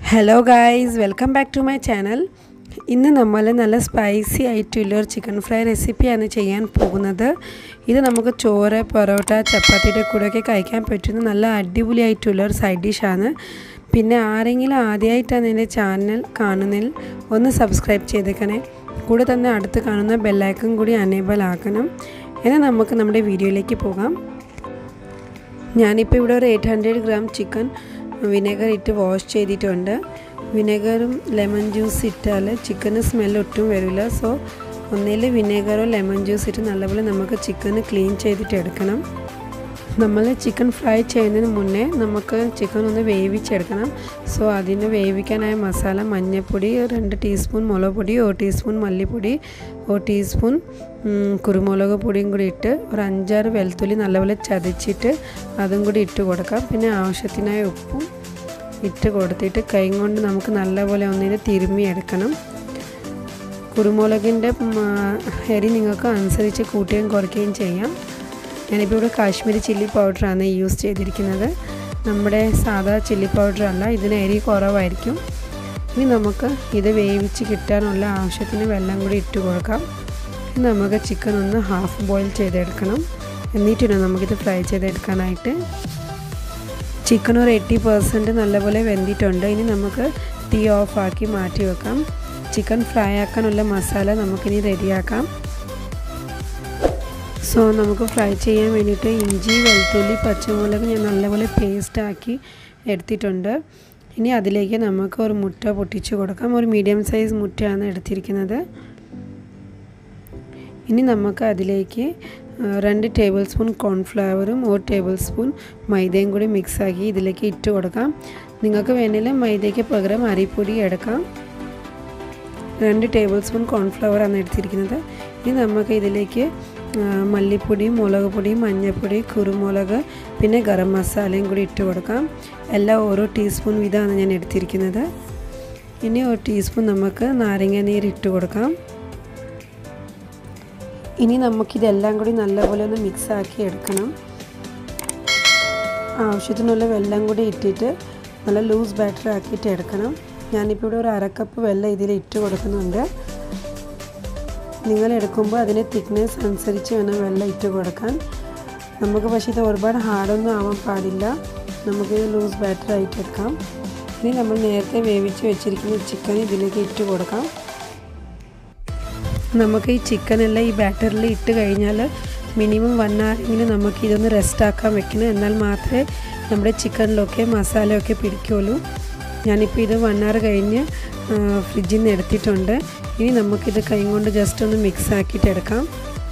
hello guys welcome back to my channel ഇന്ന് നമ്മൾ നല്ല സ്പൈസി ആയിട്ടുള്ള ഒരു ചിക്കൻ ഫ്രൈ റെസിപ്പിയാണ് ചെയ്യാൻ പോകുന്നത് ഇത് നമുക്ക് ചോറ് പൊറോട്ട ചപ്പാത്തിയുടെ കൂടെയൊക്കെ കഴിക്കാൻ പറ്റുന്ന നല്ല അടിപൊളിയായിട്ടുള്ള ഒരു സൈഡ് ഡിഷാണ് പിന്നെ ആരെങ്കിലും ആദ്യമായിട്ടാണ് എൻ്റെ ചാനൽ കാണുന്നതിൽ ഒന്ന് സബ്സ്ക്രൈബ് ചെയ്തേക്കണേ കൂടെ തന്നെ അടുത്ത് കാണുന്ന ബെല്ലൈക്കൺ കൂടി അനേബിൾ ആക്കണം എന്നാൽ നമുക്ക് നമ്മുടെ വീഡിയോയിലേക്ക് പോകാം ഞാനിപ്പോൾ ഇവിടെ ഒരു eight hundred gram chicken vinegar ഇട്ട് വാഷ് ചെയ്തിട്ടുണ്ട് വിനെഗറും ലെമൺ ജ്യൂസ് ഇട്ടാൽ ചിക്കന് സ്മെൽ ഒട്ടും വരില്ല സോ ഒന്നിൽ വിനെഗറോ ലെമൺ ജ്യൂസ് ഇട്ട് നല്ലപോലെ നമുക്ക് ചിക്കന് ക്ലീൻ ചെയ്തിട്ട് എടുക്കണം നമ്മൾ ചിക്കൻ ഫ്രൈ ചെയ്യുന്നതിന് മുന്നേ നമുക്ക് ചിക്കൻ ഒന്ന് വേവിച്ചെടുക്കണം സോ അതിന് വേവിക്കാനായ മസാല മഞ്ഞൾപ്പൊടി രണ്ട് ടീസ്പൂൺ മുളക് പൊടി ഒരു ടീസ്പൂൺ മല്ലിപ്പൊടി ഒരു ടീസ്പൂൺ കുരുമുളക് പൊടിയും കൂടി ഇട്ട് ഒരു അഞ്ചാറ് വെളുത്തുള്ളി നല്ലപോലെ ചതച്ചിട്ട് അതും കൂടി ഇട്ട് കൊടുക്കാം പിന്നെ ആവശ്യത്തിനായ ഉപ്പും ഇട്ട് കൊടുത്തിട്ട് കൈ കൊണ്ട് നമുക്ക് നല്ലപോലെ ഒന്നിനെ തിരുമ്മിയെടുക്കണം കുരുമുളകിൻ്റെ എരി നിങ്ങൾക്ക് അനുസരിച്ച് കൂട്ടുകയും കുറയ്ക്കുകയും ചെയ്യാം ഞാനിപ്പോൾ ഇവിടെ കാശ്മീരി ചില്ലി പൗഡറാണ് യൂസ് ചെയ്തിരിക്കുന്നത് നമ്മുടെ സാധാ ചില്ലി പൗഡർ അല്ല ഇതിന് എരി കുറവായിരിക്കും ഇനി നമുക്ക് ഇത് വേവിച്ച് കിട്ടാനുള്ള ആവശ്യത്തിന് വെള്ളം കൂടി ഇട്ട് കൊടുക്കാം ഇനി നമുക്ക് ചിക്കൻ ഒന്ന് ഹാഫ് ബോയിൽ ചെയ്തെടുക്കണം എന്നിട്ടാണ് നമുക്കിത് ഫ്രൈ ചെയ്തെടുക്കാനായിട്ട് ചിക്കൻ ഒരു എയ്റ്റി പെർസെൻറ്റ് നല്ലപോലെ വെന്തിട്ടുണ്ട് ഇനി നമുക്ക് തീ ഓഫ് ആക്കി മാറ്റി വെക്കാം ചിക്കൻ ഫ്രൈ ആക്കാനുള്ള മസാല നമുക്കിനി റെഡിയാക്കാം സോ നമുക്ക് ഫ്രൈ ചെയ്യാൻ വേണ്ടിയിട്ട് ഇഞ്ചി വെളുത്തുള്ളി പച്ചമുളക് ഞാൻ നല്ലപോലെ പേസ്റ്റ് ആക്കി എടുത്തിട്ടുണ്ട് ഇനി അതിലേക്ക് നമുക്ക് ഒരു മുട്ട പൊട്ടിച്ച് കൊടുക്കാം ഒരു മീഡിയം സൈസ് മുട്ടയാണ് എടുത്തിരിക്കുന്നത് ഇനി നമുക്ക് അതിലേക്ക് രണ്ട് ടേബിൾ സ്പൂൺ കോൺഫ്ലവറും ഒരു ടേബിൾ സ്പൂൺ മൈദയും കൂടി മിക്സാക്കി ഇതിലേക്ക് ഇട്ട് കൊടുക്കാം നിങ്ങൾക്ക് വേണമെങ്കിൽ മൈദയ്ക്ക് പകരം അരിപ്പൊടി എടുക്കാം രണ്ട് ടേബിൾ സ്പൂൺ കോൺഫ്ലവർ ആണ് എടുത്തിരിക്കുന്നത് ഇനി നമുക്ക് ഇതിലേക്ക് മല്ലിപ്പൊടി മുളക് പൊടി മഞ്ഞൾപ്പൊടി കുരുമുളക് പിന്നെ ഗരം മസാലയും കൂടി ഇട്ട് കൊടുക്കാം എല്ലാം ഓരോ ടീസ്പൂൺ വീതമാണ് ഞാൻ എടുത്തിരിക്കുന്നത് ഇനി ഒരു ടീസ്പൂൺ നമുക്ക് നാരങ്ങ നീര് ഇട്ട് കൊടുക്കാം ഇനി നമുക്കിതെല്ലാം കൂടി നല്ലപോലെ ഒന്ന് മിക്സ് ആക്കി എടുക്കണം ആവശ്യത്തിനുള്ള വെള്ളം കൂടി ഇട്ടിട്ട് നല്ല ലൂസ് ബാറ്റർ ആക്കിയിട്ട് എടുക്കണം ഞാനിപ്പോൾ ഇവിടെ ഒരു അരക്കപ്പ് വെള്ളം ഇതിൽ ഇട്ട് കൊടുക്കുന്നുണ്ട് നിങ്ങൾ എടുക്കുമ്പോൾ അതിന് തിക്നെസ് അനുസരിച്ച് വേണം വെള്ളം ഇട്ട് കൊടുക്കാൻ നമുക്ക് പക്ഷേ ഇത് ഒരുപാട് ഹാർഡൊന്നും ആവാൻ പാടില്ല നമുക്കിത് ലൂസ് ബാറ്റർ ആയിട്ട് എടുക്കാം ഇനി നമ്മൾ നേരത്തെ വേവിച്ച് വെച്ചിരിക്കുന്ന ചിക്കൻ ഇതിലേക്ക് ഇട്ട് കൊടുക്കാം നമുക്ക് ഈ ചിക്കനെല്ലാം ഈ ബാറ്ററിൽ ഇട്ട് കഴിഞ്ഞാൽ മിനിമം വൺ അവറെങ്കിലും നമുക്ക് ഇതൊന്ന് റെസ്റ്റ് ആക്കാൻ വെക്കണം എന്നാൽ മാത്രമേ നമ്മുടെ ചിക്കനിലൊക്കെ മസാലയൊക്കെ പിടിക്കുള്ളൂ ഞാനിപ്പോൾ ഇത് വൺ അവർ കഴിഞ്ഞ് ഫ്രിഡ്ജിൽ നിന്ന് എടുത്തിട്ടുണ്ട് ഇനി നമുക്കിത് കൈ കൊണ്ട് ജസ്റ്റ് ഒന്ന് മിക്സ് ആക്കിയിട്ട് എടുക്കാം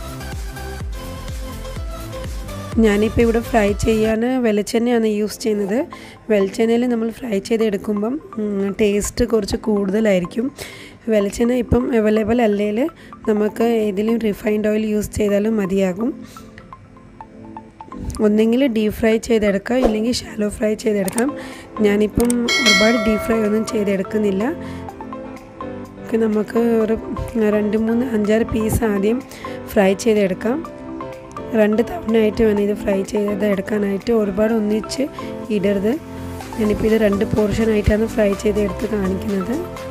ഞാനിപ്പോൾ ഇവിടെ ഫ്രൈ ചെയ്യാൻ വെളിച്ചെണ്ണയാണ് യൂസ് ചെയ്യുന്നത് വെളിച്ചെണ്ണയിൽ നമ്മൾ ഫ്രൈ ചെയ്തെടുക്കുമ്പം ടേസ്റ്റ് കുറച്ച് കൂടുതലായിരിക്കും വെളിച്ചെണ്ണ ഇപ്പം അവൈലബിൾ അല്ലെങ്കിൽ നമുക്ക് ഏതെങ്കിലും റിഫൈൻഡ് ഓയിൽ യൂസ് ചെയ്താലും മതിയാകും ഒന്നെങ്കിൽ ഡീപ് ഫ്രൈ ചെയ്തെടുക്കാം ഇല്ലെങ്കിൽ ഷാലോ ഫ്രൈ ചെയ്തെടുക്കാം ഞാനിപ്പം ഒരുപാട് ഡീപ് ഫ്രൈ ഒന്നും ചെയ്തെടുക്കുന്നില്ല നമുക്ക് ഒരു രണ്ട് മൂന്ന് അഞ്ചാറ് പീസ് ആദ്യം ഫ്രൈ ചെയ്തെടുക്കാം രണ്ട് തവണയായിട്ട് വേണം ഇത് ഫ്രൈ ചെയ്ത് എടുക്കാനായിട്ട് ഒരുപാട് ഒന്നിച്ച് ഇടരുത് ഞാനിപ്പോൾ ഇത് രണ്ട് പോർഷനായിട്ടാണ് ഫ്രൈ ചെയ്തെടുത്ത് കാണിക്കുന്നത്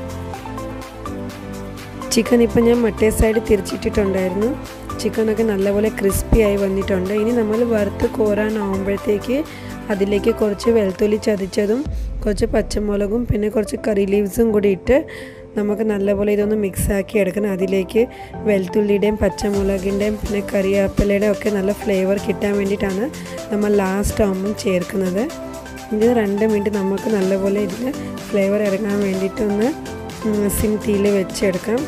ചിക്കൻ ഇപ്പം ഞാൻ മറ്റേ സൈഡ് തിരിച്ചിട്ടിട്ടുണ്ടായിരുന്നു ചിക്കനൊക്കെ നല്ലപോലെ ക്രിസ്പി ആയി വന്നിട്ടുണ്ട് ഇനി നമ്മൾ വറുത്ത് കോരാനാവുമ്പോഴത്തേക്ക് അതിലേക്ക് കുറച്ച് വെളുത്തുള്ളി ചതച്ചതും കുറച്ച് പച്ചമുളകും പിന്നെ കുറച്ച് കറി ലീവ്സും കൂടി ഇട്ട് നമുക്ക് നല്ലപോലെ ഇതൊന്ന് മിക്സ് ആക്കി എടുക്കണം അതിലേക്ക് വെളുത്തുള്ളിയുടെയും പച്ചമുളകിൻ്റെയും പിന്നെ കറിവേപ്പിലയുടെയും ഒക്കെ നല്ല ഫ്ലേവർ കിട്ടാൻ വേണ്ടിയിട്ടാണ് നമ്മൾ ലാസ്റ്റ് ആകുമ്പം ചേർക്കുന്നത് ഇത് രണ്ട് മിനിറ്റ് നമുക്ക് നല്ലപോലെ ഇതിൽ ഫ്ലേവർ ഇറങ്ങാൻ വേണ്ടിയിട്ടൊന്ന് സിം തീയിൽ വെച്ചെടുക്കാം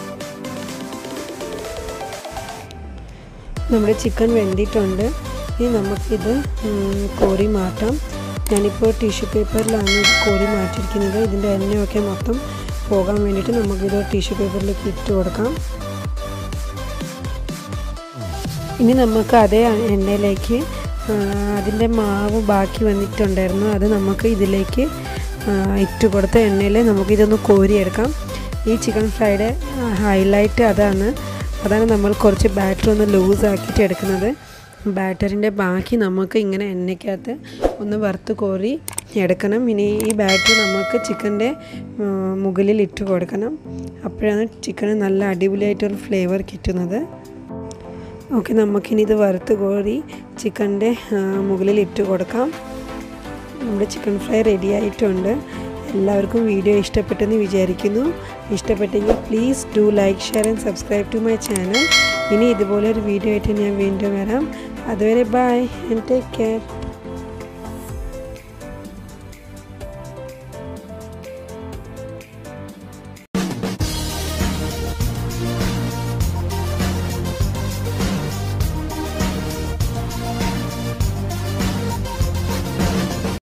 നമ്മുടെ ചിക്കൻ വെന്തിട്ടുണ്ട് ഇനി നമുക്കിത് കോരി മാറ്റാം ഞാനിപ്പോൾ ടിഷ്യൂ പേപ്പറിലാണ് ഇത് കോരി മാറ്റിയിരിക്കുന്നത് ഇതിൻ്റെ എണ്ണയൊക്കെ മൊത്തം പോകാൻ വേണ്ടിയിട്ട് നമുക്കിത് ടിഷ്യൂ പേപ്പറിലേക്ക് ഇട്ട് കൊടുക്കാം ഇനി നമുക്ക് അതേ എണ്ണയിലേക്ക് അതിൻ്റെ മാവ് ബാക്കി വന്നിട്ടുണ്ടായിരുന്നു അത് നമുക്ക് ഇതിലേക്ക് ഇട്ട് കൊടുത്ത എണ്ണയിൽ നമുക്കിതൊന്ന് കോരിയെടുക്കാം ഈ ചിക്കൻ ഫ്രൈഡ് ഹൈലൈറ്റ് അതാണ് അതാണ് നമ്മൾ കുറച്ച് ബാറ്റർ ഒന്ന് ലൂസ് ആക്കിയിട്ട് എടുക്കുന്നത് ബാറ്ററിൻ്റെ ബാക്കി നമുക്ക് ഇങ്ങനെ എണ്ണയ്ക്കകത്ത് ഒന്ന് വറുത്ത് കോരി എടുക്കണം ഇനി ഈ ബാറ്റർ നമുക്ക് ചിക്കൻ്റെ മുകളിൽ ഇട്ട് കൊടുക്കണം അപ്പോഴാണ് ചിക്കന് നല്ല അടിപൊളിയായിട്ടൊരു ഫ്ലേവർ കിട്ടുന്നത് ഓക്കെ നമുക്കിനി ഇത് വറുത്ത് കോരി ചിക്കൻ്റെ മുകളിൽ ഇട്ട് കൊടുക്കാം നമ്മുടെ ചിക്കൻ ഫ്രൈ റെഡി ആയിട്ടുണ്ട് എല്ലാവർക്കും വീഡിയോ ഇഷ്ടപ്പെട്ടെന്ന് വിചാരിക്കുന്നു ഇഷ്ടപ്പെട്ടെങ്കിൽ please do like share and subscribe to my channel ഇനി ഇതുപോലെ ഒരു വീഡിയോ ആയിട്ട് ഞാൻ വീണ്ടും വരാം അതുവരെ ബൈ ആൻഡ് ടേക്ക് കെയർ